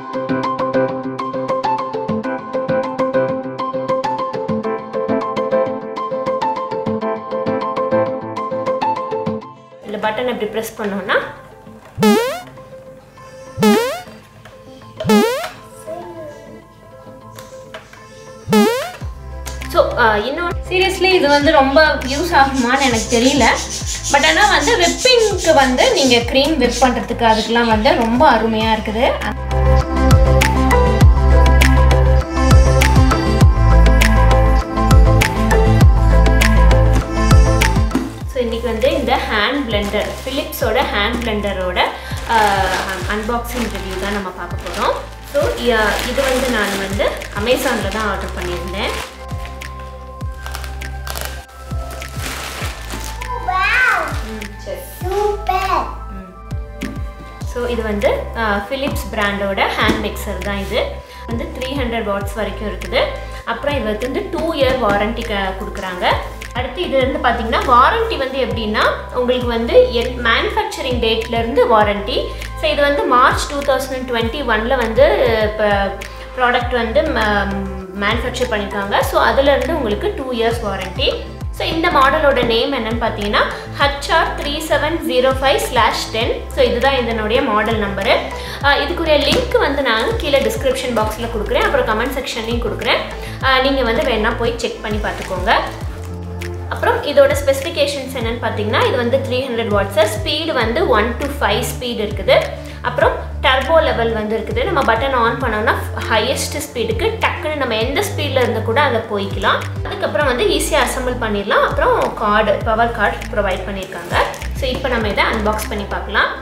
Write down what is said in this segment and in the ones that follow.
இந்த பட்டன் இப்படி ப்ரெஸ் பண்ணோம்னா ஸோ இன்னும் சீரியஸ்லி இது வந்து ரொம்ப யூஸ் ஆகுமான்னு எனக்கு தெரியல பட் ஆனால் வந்து வெப்பிங்க்கு வந்து நீங்கள் க்ரீம் வெப் பண்ணுறதுக்கு அதுக்கெலாம் வந்து ரொம்ப அருமையாக இருக்குது ஸோ இன்றைக்கி வந்து இந்த ஹேண்ட் பிளெண்டர் ஃபிலிப்ஸோட ஹேண்ட் பிளெண்டரோட அன்பாக்சிங் ரிவ்யூ தான் நம்ம பார்க்க போகிறோம் ஸோ இது வந்து நான் வந்து அமேசானில் தான் ஆர்டர் பண்ணியிருந்தேன் Wow! ம், சரி Super! ஸோ இது வந்து ஃபிலிப்ஸ் பிராண்டோட ஹேண்ட் மிக்சர் தான் இது வந்து த்ரீ ஹண்ட்ரட் வாட்ஸ் வரைக்கும் இருக்குது அப்புறம் இது வந்து டூ இயர் வாரண்டி க கொடுக்குறாங்க அடுத்து இது வந்து பார்த்தீங்கன்னா வாரண்டி வந்து எப்படின்னா உங்களுக்கு வந்து என் மேனுஃபேக்சரிங் டேட்லேருந்து வாரண்டி ஸோ இது வந்து மார்ச் டூ தௌசண்ட் டுவெண்ட்டி ஒனில் வந்து இப்போ ப்ராடக்ட் வந்து மேனுஃபேக்சர் பண்ணியிருக்காங்க ஸோ அதுலேருந்து உங்களுக்கு டூ இயர்ஸ் வாரண்டி ஸோ இந்த மாடலோட நேம் என்னன்னு பார்த்தீங்கன்னா HR three seven zero five slash ten so இதுதான் இதனுடைய மாடல் நம்பரு இதுக்குரிய லிங்க் வந்து நான் கீழே டிஸ்கிரிப்ஷன் பாக்ஸில் கொடுக்குறேன் அப்புறம் கமெண்ட் செக்ஷன்லையும் கொடுக்குறேன் நீங்கள் வந்து வேணால் போய் செக் பண்ணி பார்த்துக்கோங்க அப்புறம் இதோட ஸ்பெசிஃபிகேஷன்ஸ் என்னன்னு பார்த்தீங்கன்னா இது வந்து த்ரீ ஹண்ட்ரட் வாட்ஸு ஸ்பீடு வந்து ஒன் டு ஃபைவ் ஸ்பீடு இருக்குது அப்புறம் டர்போ லெவல் வந்து இருக்குது நம்ம பட்டன் ஆன் பண்ணோம்னா ஹையஸ்ட் ஸ்பீடுக்கு டக்குன்னு நம்ம எந்த ஸ்பீடில் இருந்து கூட அதை போய்க்கலாம் அதுக்கப்புறம் வந்து ஈஸியாக அசம்பிள் பண்ணிடலாம் அப்புறம் கார்டு பவர் கார்டு ப்ரொவைட் பண்ணியிருக்காங்க ஸோ இப்போ நம்ம இதை அன்பாக்ஸ் பண்ணி பார்க்கலாம்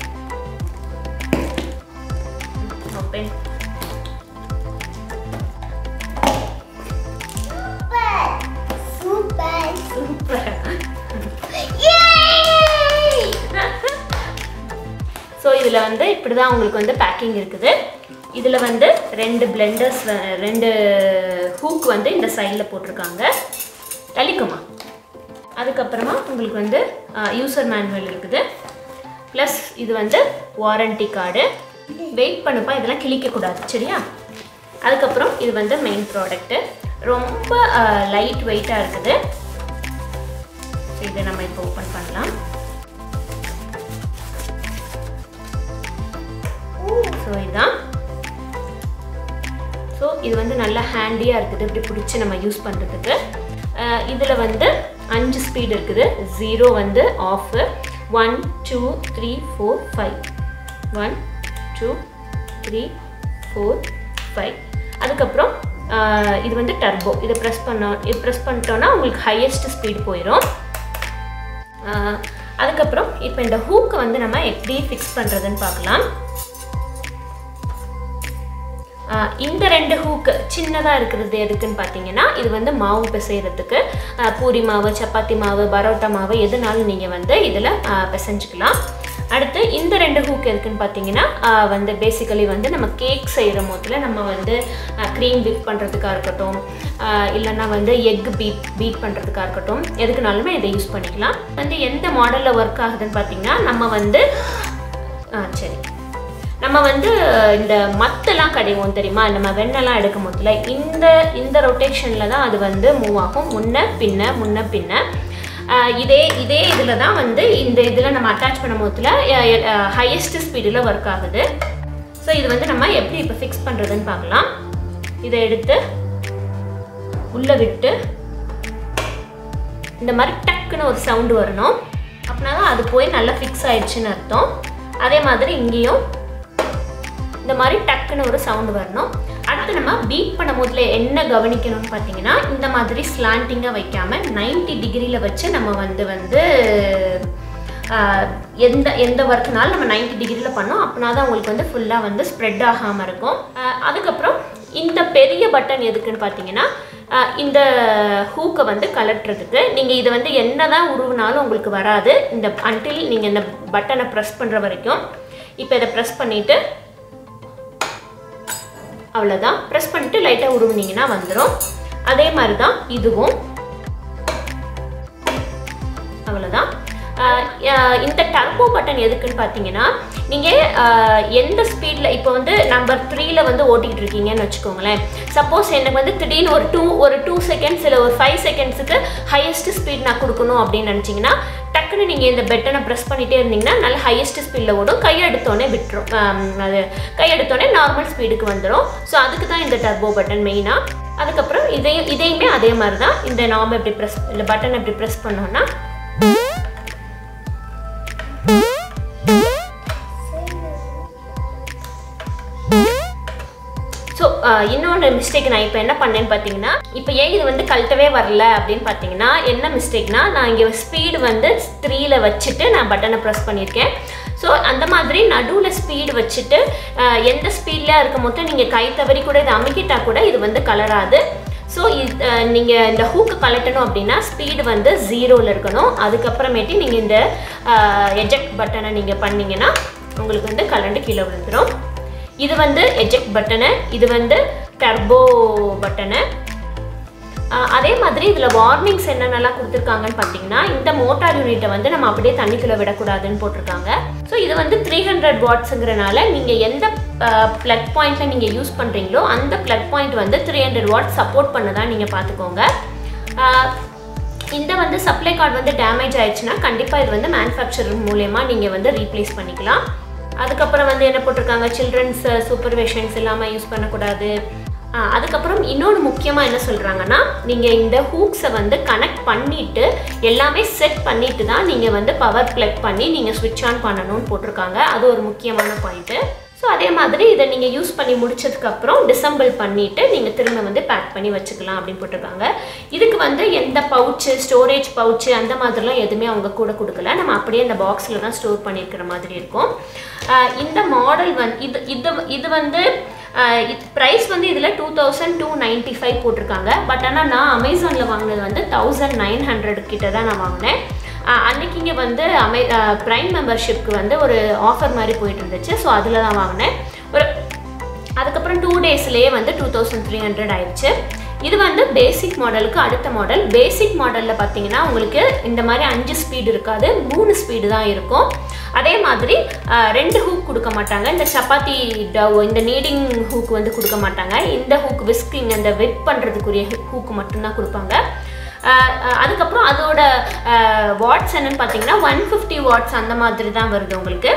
open Super! Super Yay! So இதில் வந்து இப்படி தான் உங்களுக்கு வந்து பேக்கிங் இருக்குது இதில் வந்து ரெண்டு பிளெண்டர்ஸ் ரெண்டு ஹூக் வந்து இந்த சைடில் போட்டிருக்காங்க தளிக்குமா அதுக்கப்புறமா உங்களுக்கு வந்து யூசர் மேனுவல் இருக்குது ப்ளஸ் இது வந்து வாரண்டி கார்டு வெயிட் பண்ணுப்பா இதெல்லாம் கிழிக்கக்கூடாது சரியா அதுக்கப்புறம் இது வந்து மெயின் ப்ராடக்ட்டு ரொம்ப லைட் வெயிட்டாக இருக்குது ஸோ இதை நம்ம இப்போ ஓப்பன் பண்ணலாம் ஸோ இதுதான் ஸோ இது வந்து நல்லா ஹேண்டியாக இருக்குது இப்படி பிடிச்சி நம்ம யூஸ் பண்ணுறதுக்கு இதில் வந்து அஞ்சு ஸ்பீடு இருக்குது ஜீரோ வந்து off one two three four five one two three four five அதுக்கப்புறம் அஹ், இது வந்து டர்போ இதை ப்ரெஸ் பண்ணோம் இது ப்ரெஸ் பண்ணிட்டோன்னா உங்களுக்கு ஹையஸ்ட் ஸ்பீடு போயிடும் ஆஹ் அதுக்கப்புறம் இப்போ இந்த ஹூக்கை வந்து நம்ம எப்படி ஃபிக்ஸ் பண்ணுறதுன்னு பார்க்கலாம் ஆஹ் இந்த ரெண்டு ஹூக்கு சின்னதாக இருக்கிறது எதுக்குன்னு பார்த்தீங்கன்னா இது வந்து மாவு பிசைகிறதுக்கு ஆஹ் பூரி மாவு சப்பாத்தி மாவு பரோட்டா மாவு எதுனாலும் நீங்கள் வந்து இதில் பிசைஞ்சுக்கலாம் அடுத்து இந்த ரெண்டு ஹூக் எதுக்குன்னு பார்த்தீங்கன்னா ஆஹ் வந்து பேசிக்கலி வந்து நம்ம கேக் செய்கிற போதில் நம்ம வந்து க்ரீம் விப் பண்ணுறதுக்காக இருக்கட்டும் ஆஹ் இல்லைன்னா வந்து எக் பீட் பீட் பண்ணுறதுக்காக இருக்கட்டும் எதுக்குனாலுமே இதை யூஸ் பண்ணிக்கலாம் வந்து எந்த மாடலில் ஒர்க் ஆகுதுன்னு பார்த்தீங்கன்னா நம்ம வந்து ஆ சரி நம்ம வந்து இந்த மத்தெல்லாம் கடைவோம் தெரியுமா நம்ம வெண்ணெல்லாம் எடுக்கும் போதுல இந்த இந்த ரொட்டேஷனில் தான் அது வந்து மூவ் ஆகும் முன்ன பின்ன முன்ன பின்ன ஆஹ் இதே இதே இதில் தான் வந்து இந்த இதில் நம்ம அட்டாச் பண்ணும் போதுல ஹையஸ்ட் ஸ்பீடில் ஒர்க் ஆகுது ஸோ இது வந்து நம்ம எப்படி இப்போ ஃபிக்ஸ் பண்ணுறதுன்னு பார்க்கலாம் இதை எடுத்து உள்ளே விட்டு இந்த மாதிரி டக்குன்னு ஒரு சவுண்டு வரணும் அப்படின்னா தான் அது போய் நல்லா ஃபிக்ஸ் ஆயிடுச்சுன்னு அர்த்தம் அதே மாதிரி இங்கேயும் இந்த மாதிரி டக்குன்னு ஒரு சவுண்டு வரணும் அடுத்து நம்ம பீட் பண்ணும் போதுல என்ன கவனிக்கணும்னு பார்த்தீங்கன்னா இந்த மாதிரி ஸ்லாண்டிங்காக வைக்காமல் 90 டிகிரியில் வச்சு நம்ம வந்து வந்து ஆஹ், எந்த எந்த ஒர்க்னாலும் நம்ம 90 டிகிரியில் பண்ணோம் அப்படின்னா தான் உங்களுக்கு வந்து ஃபுல்லாக வந்து ஸ்ப்ரெட் ஆகாமல் இருக்கும் ஆஹ், அதுக்கப்புறம் இந்த பெரிய பட்டன் எதுக்குன்னு பார்த்தீங்கன்னா ஆஹ், இந்த ஹூக்கை வந்து கலட்டுறதுக்கு நீங்கள் இதை வந்து என்ன தான் உருவினாலும் உங்களுக்கு வராது இந்த அன்டில் நீங்கள் இந்த பட்டனை ப்ரெஸ் பண்ணுற வரைக்கும் இப்போ இதை ப்ரெஸ் பண்ணிவிட்டு அவ்வளோதான் ப்ரெஸ் பண்ணிட்டு லைட்டாக உருவினீங்கன்னா வந்துடும் அதே மாதிரி தான் இதுவும் அவ்வளோதான் ஆஹ் ஆஹ் இந்த டர்போ பட்டன் எதுக்குன்னு பார்த்தீங்கன்னா நீங்கள் எந்த ஸ்பீடில் இப்போ வந்து நம்பர் த்ரீல வந்து ஓட்டிகிட்டு இருக்கீங்கன்னு வச்சுக்கோங்களேன் சப்போஸ் எனக்கு வந்து திடீர்னு ஒரு டூ ஒரு டூ செகண்ட்ஸ் இல்லை ஒரு ஃபைவ் செகண்ட்ஸுக்கு ஹையஸ்ட் ஸ்பீட் நான் கொடுக்கணும் அப்படின்னு நினச்சிங்கன்னா டக்குன்னு நீங்கள் இந்த பெட்டனை ப்ரெஸ் பண்ணிகிட்டே இருந்தீங்கன்னா நல்ல ஹையஸ்ட் ஸ்பீடில் ஓடும் கையெடுத்தோடனே விட்டுரும் ஆம், அது கையெடுத்தோடனே நார்மல் ஸ்பீடுக்கு வந்துடும் ஸோ அதுக்கு தான் இந்த டர்போ பட்டன் மெயினாக அதுக்கப்புறம் இதையும் இதையுமே அதே மாதிரி தான் இந்த நாம எப்படி ப்ரெஸ் இந்த பட்டன் எப்படி ப்ரெஸ் பண்ணோன்னா ஸோ இன்னொன்று மிஸ்டேக் நான் இப்போ என்ன பண்ணேன்னு பார்த்தீங்கன்னா இப்போ ஏன் இது வந்து கழட்டவே வரல அப்படின்னு பார்த்தீங்கன்னா என்ன மிஸ்டேக்னா நான் இங்கே ஸ்பீடு வந்து த்ரீல வச்சுட்டு நான் பட்டனை ப்ரெஸ் பண்ணியிருக்கேன் ஸோ அந்த மாதிரி நடுவில் ஸ்பீடு வச்சுட்டு அஹ், எந்த ஸ்பீட்லேயே இருக்க மட்டும் நீங்கள் கை தவறி கூட இதை அமுக்கிட்டா கூட இது வந்து கலராது ஸோ நீங்கள் இந்த ஹூக்கு கலட்டணும் அப்படின்னா ஸ்பீடு வந்து ஜீரோவில் இருக்கணும் அதுக்கப்புறமேட்டு நீங்கள் இந்த எஜெக்ட் பட்டனை நீங்கள் பண்ணீங்கன்னா உங்களுக்கு வந்து கலண்டு கீழே விழுந்துடும் இது வந்து எஜெக்ட் பட்டனு இது வந்து டர்போ பட்டனு ஆஹ் அதே மாதிரி இதில் வார்னிங்ஸ் என்னென்னலாம் கொடுத்துருக்காங்கன்னு பார்த்தீங்கன்னா இந்த மோட்டார் யூனிட்டை வந்து நம்ம அப்படியே தண்ணிக்குள்ளே விடக்கூடாதுன்னு போட்டிருக்காங்க ஸோ இது வந்து த்ரீ ஹண்ட்ரட் வாட்ஸுங்கிறனால நீங்கள் எந்த ப்ளக் பாயிண்ட்டில் நீங்கள் யூஸ் பண்ணுறீங்களோ அந்த ப்ளக் பாயிண்ட் வந்து த்ரீ ஹண்ட்ரட் வாட் சப்போர்ட் பண்ணதான் நீங்கள் பார்த்துக்கோங்க ஆஹ் இந்த வந்து சப்ளை கார்டு வந்து டேமேஜ் ஆயிடுச்சுன்னா கண்டிப்பாக இது வந்து மேனுஃபேக்சரர் மூலயமா நீங்கள் வந்து ரீப்ளேஸ் பண்ணிக்கலாம் அதுக்கப்புறம் வந்து என்ன போட்டிருக்காங்க சில்ட்ரன்ஸ் சூப்பர்வேஷன்ஸ் இல்லாமல் யூஸ் பண்ணக்கூடாது ஆ, அதுக்கப்புறம் இன்னொன்று முக்கியமாக என்ன சொல்கிறாங்கன்னா நீங்கள் இந்த ஹூக்ஸை வந்து கனெக்ட் பண்ணிவிட்டு எல்லாமே செட் பண்ணிட்டு தான் நீங்கள் வந்து பவர் ப்ளக் பண்ணி நீங்கள் ஸ்விட்ச் ஆன் பண்ணணும்னு போட்டிருக்காங்க அது ஒரு முக்கியமான பாயிண்ட்டு ஸோ அதே மாதிரி இதை நீங்கள் யூஸ் பண்ணி முடிச்சதுக்கப்புறம் டிசம்பிள் பண்ணிவிட்டு நீங்கள் திரும்ப வந்து பேக் பண்ணி வச்சுக்கலாம் அப்படின்னு போட்டிருக்காங்க இதுக்கு வந்து எந்த பவுச்சு ஸ்டோரேஜ் பவுச்சு அந்த மாதிரிலாம் எதுவுமே அவங்க கூட கொடுக்கல நம்ம அப்படியே இந்த பாக்ஸில் தான் ஸ்டோர் பண்ணியிருக்கிற மாதிரி இருக்கும் ஆஹ் இந்த மாடல் வந்து இது இது இது வந்து ப்ரைஸ் வந்து இதில் two thousand two ninety five போட்டிருக்காங்க பட் ஆனால் நான் அமேசானில் வாங்கினது வந்து தௌசண்ட் நைன் ஹண்ட்ரட் கிட்ட தான் நான் வாங்கினேன் ஆஹ் அன்னைக்கு இங்கே வந்து அமே ப்ரைம் மெம்பர்ஷிப்க்கு வந்து ஒரு ஆஃபர் மாதிரி போயிட்டு இருந்துச்சு ஸோ அதில் தான் வாங்கினேன் ஒரு அதுக்கப்புறம் டூ டேஸ்லேயே வந்து டூ தௌசண்ட் த்ரீ ஹண்ட்ரட் ஆயிடுச்சு இது வந்து பேசிக் மாடலுக்கு அடுத்த மாடல் பேசிக் மாடலில் பார்த்தீங்கன்னா உங்களுக்கு இந்த மாதிரி அஞ்சு ஸ்பீடு இருக்காது மூணு ஸ்பீடு தான் இருக்கும் அதே மாதிரி ஆஹ், ரெண்டு ஹூக் கொடுக்க மாட்டாங்க இந்த சப்பாத்தி டவ் இந்த நீடிங் ஹூக் வந்து கொடுக்க மாட்டாங்க இந்த ஹூக் விஸ்கிங் அந்த வெட் பண்ணுறதுக்குரிய ஹூக் மட்டும்தான் கொடுப்பாங்க ஆஹ் ஆஹ் அதுக்கப்புறம் அதோட வாட்ஸ் என்னன்னு பார்த்தீங்கன்னா ஒன் ஃபிஃப்டி வாட்ஸ் அந்த மாதிரி தான் வருது உங்களுக்கு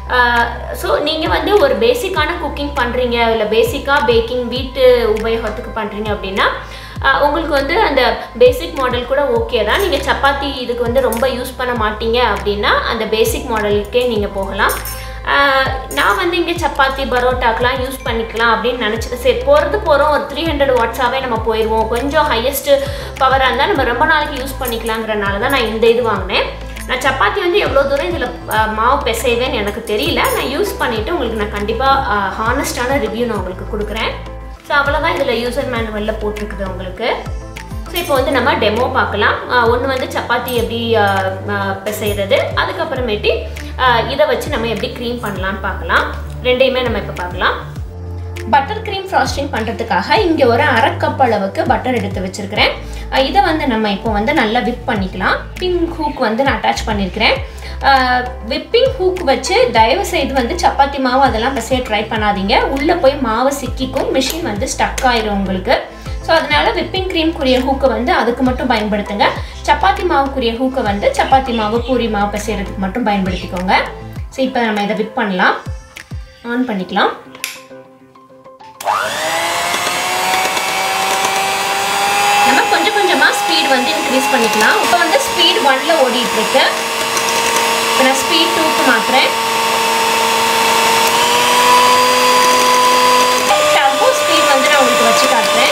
ஸோ நீங்கள் வந்து ஒரு பேசிக்கான குக்கிங் பண்ணுறீங்க இல்லை பேசிக்காக பேக்கிங் வீட்டு உபயோகத்துக்கு பண்ணுறீங்க அப்படின்னா ஆஹ் உங்களுக்கு வந்து அந்த பேசிக் மாடல் கூட ஓகே தான் நீங்கள் சப்பாத்தி இதுக்கு வந்து ரொம்ப யூஸ் பண்ண மாட்டீங்க அப்படின்னா அந்த பேசிக் மாடலுக்கே நீங்கள் போகலாம் ஆஹ் நான் வந்து இங்கே சப்பாத்தி பரோட்டாக்கெலாம் யூஸ் பண்ணிக்கலாம் அப்படின்னு நினச்சிட்டு சரி போகிறது போகிறோம் ஒரு த்ரீ ஹண்ட்ரட் வாட்ஸாகவே நம்ம போயிடுவோம் கொஞ்சம் ஹையஸ்ட் பவராக இருந்தால் நம்ம ரொம்ப நாளைக்கு யூஸ் பண்ணிக்கலாங்கிறனால தான் நான் இந்த இது வாங்கினேன் நான் சப்பாத்தி வந்து எவ்வளோ தூரம் இதில் மாவு பிசைவேன்னு எனக்கு தெரியல நான் யூஸ் பண்ணிவிட்டு உங்களுக்கு நான் கண்டிப்பாக ஹானஸ்டான ரிவ்யூ நான் உங்களுக்கு கொடுக்குறேன் ஸோ அவ்வளோதான் இதில் யூசர் மேனுவலில் போட்டிருக்குது உங்களுக்கு ஸோ இப்போ வந்து நம்ம டெமோ பார்க்கலாம் ஒன்று வந்து சப்பாத்தி எப்படி ஆஹ், ஆஹ், பிசைறது அதுக்கப்புறமேட்டு ஆஹ், இதை வச்சு நம்ம எப்படி க்ரீம் பண்ணலான்னு பார்க்கலாம் ரெண்டையுமே நம்ம இப்போ பார்க்கலாம் பட்டர் க்ரீம் ஃப்ராஸ்டிங் பண்ணுறதுக்காக இங்கே ஒரு அரை கப் அளவுக்கு பட்டர் எடுத்து வச்சுருக்கிறேன் இதை வந்து நம்ம இப்போ வந்து நல்லா விப் பண்ணிக்கலாம் பிங் ஹூக் வந்து நான் அட்டாச் பண்ணியிருக்கிறேன் விப்பிங் ஹூக் வச்சு தயவு செய்து வந்து சப்பாத்தி மாவு அதெல்லாம் பசைய ட்ரை பண்ணாதீங்க உள்ளே போய் மாவு சிக்கிக்கும் மிஷின் வந்து ஸ்டக் ஆயிரும் உங்களுக்கு ஸோ அதனால விப்பிங் க்ரீம்க்குரிய ஹூக்கை வந்து அதுக்கு மட்டும் பயன்படுத்துங்க சப்பாத்தி மாவுக்குரிய ஹூக்கை வந்து சப்பாத்தி மாவு பூரி மாவு பிசைறதுக்கு மட்டும் பயன்படுத்திக்கோங்க ஸோ இப்போ நம்ம இதை விப் பண்ணலாம் ஆன் பண்ணிக்கலாம் நம்ம கொஞ்சம் கொஞ்சமாக ஸ்பீட் வந்து இன்க்ரீஸ் பண்ணிக்கலாம் இப்போ வந்து ஸ்பீட் ஒன்ல ஓடிட்டு இருக்கு இப்போ நான் ஸ்பீட் டூக்கு மாத்துறேன் டர்போ ஸ்பீட் வந்து நான் உங்களுக்கு வச்சு காட்டுறேன்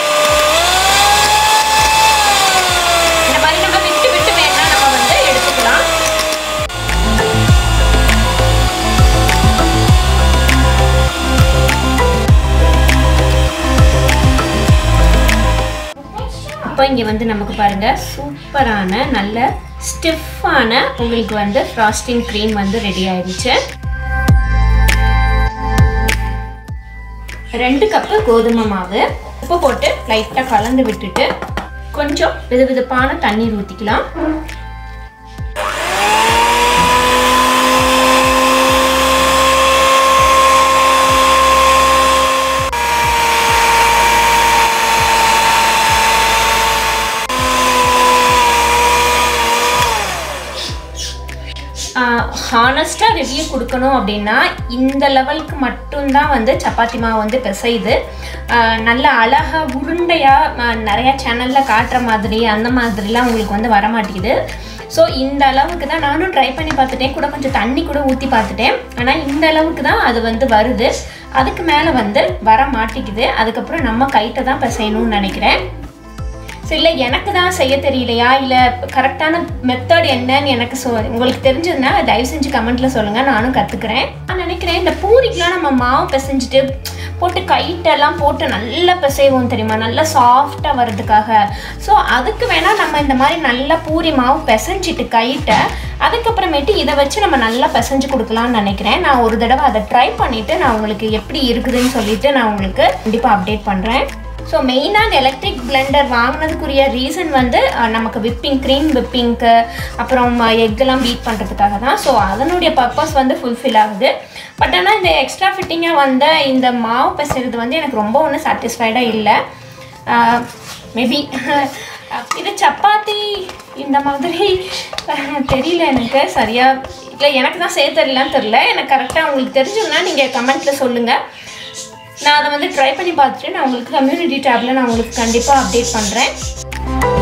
இந்த மாதிரி நம்ம விட்டு விட்டு வேணா நம்ம வந்து எடுத்துக்கலாம் இப்போ இங்கே வந்து நமக்கு பாருங்க சூப்பரான நல்ல ஸ்டிஃபான உங்களுக்கு வந்து ஃப்ராஸ்டிங் க்ரீம் வந்து ரெடி ஆயிடுச்சு ரெண்டு கப்பு கோதுமை மாவு உப்பு போட்டு லைட்டாக கலந்து விட்டுட்டு கொஞ்சம் வெதுவெதுப்பான தண்ணீர் ஊற்றிக்கலாம் ரிவ்யூ கொடுக்கணும் அப்படின்னா இந்த லெவலுக்கு மட்டும்தான் வந்து சப்பாத்தி மாவு வந்து பிசையுது ஆஹ் நல்ல அழகாக உருண்டையாக நிறையா சேனலில் காட்டுற மாதிரி அந்த மாதிரிலாம் உங்களுக்கு வந்து வர மாட்டேங்குது ஸோ இந்த அளவுக்கு தான் நானும் ட்ரை பண்ணி பார்த்துட்டேன் கூட கொஞ்சம் தண்ணி கூட ஊற்றி பார்த்துட்டேன் ஆனால் இந்த அளவுக்கு தான் அது வந்து வருது அதுக்கு மேலே வந்து வர மாட்டேங்குது அதுக்கப்புறம் நம்ம கைட்ட தான் பிசையணும்னு நினைக்கிறேன் ஸோ இல்லை எனக்கு தான் செய்ய தெரியலையா இல்லை கரெக்டான மெத்தட் என்னன்னு எனக்கு சொ உங்களுக்கு தெரிஞ்சதுன்னா தயவு செஞ்சு கமெண்ட்டில் சொல்லுங்கள் நானும் கற்றுக்குறேன் நான் நினைக்கிறேன் இந்த பூரிக்கெலாம் நம்ம மாவு பிசைஞ்சிட்டு போட்டு கைட்டெல்லாம் போட்டு நல்லா பிசைவோம் தெரியுமா நல்லா சாஃப்டாக வர்றதுக்காக ஸோ அதுக்கு வேணால் நம்ம இந்த மாதிரி நல்லா பூரி மாவு பிசைஞ்சிட்டு கைட்டை அதுக்கப்புறமேட்டு இதை வச்சு நம்ம நல்லா பிசைஞ்சு கொடுக்கலாம்னு நினைக்கிறேன் நான் ஒரு தடவை அதை ட்ரை பண்ணிவிட்டு நான் உங்களுக்கு எப்படி இருக்குதுன்னு சொல்லிட்டு நான் உங்களுக்கு கண்டிப்பாக அப்டேட் பண்ணுறேன் ஸோ மெயினாக அந்த எலக்ட்ரிக் பிளெண்டர் வாங்கினதுக்குரிய ரீசன் வந்து அஹ், நமக்கு விப்பிங் க்ரீம் விப்பிங்க்கு அப்புறம் எக்கெல்லாம் பீட் பண்ணுறதுக்காக தான் ஸோ அதனுடைய பர்பஸ் வந்து ஃபுல்ஃபில் ஆகுது பட் ஆனால் இந்த எக்ஸ்ட்ரா ஃபிட்டிங்காக வந்த இந்த மாவு பிசைறது வந்து எனக்கு ரொம்ப ஒன்றும் சாட்டிஸ்ஃபைடாக இல்லை மேபி இது சப்பாத்தி இந்த மாதிரி அஹ், தெரியல எனக்கு சரியாக இல்லை எனக்கு தான் செய்ய தெரியலன்னு தெரில எனக்கு கரெக்டாக உங்களுக்கு தெரிஞ்சதுன்னா நீங்கள் கமெண்ட்டில் சொல்லுங்கள் நான் அதை வந்து ட்ரை பண்ணி பார்த்துட்டு நான் உங்களுக்கு கம்யூனிட்டி டேப்பில் நான் உங்களுக்கு கண்டிப்பாக அப்டேட் பண்ணுறேன்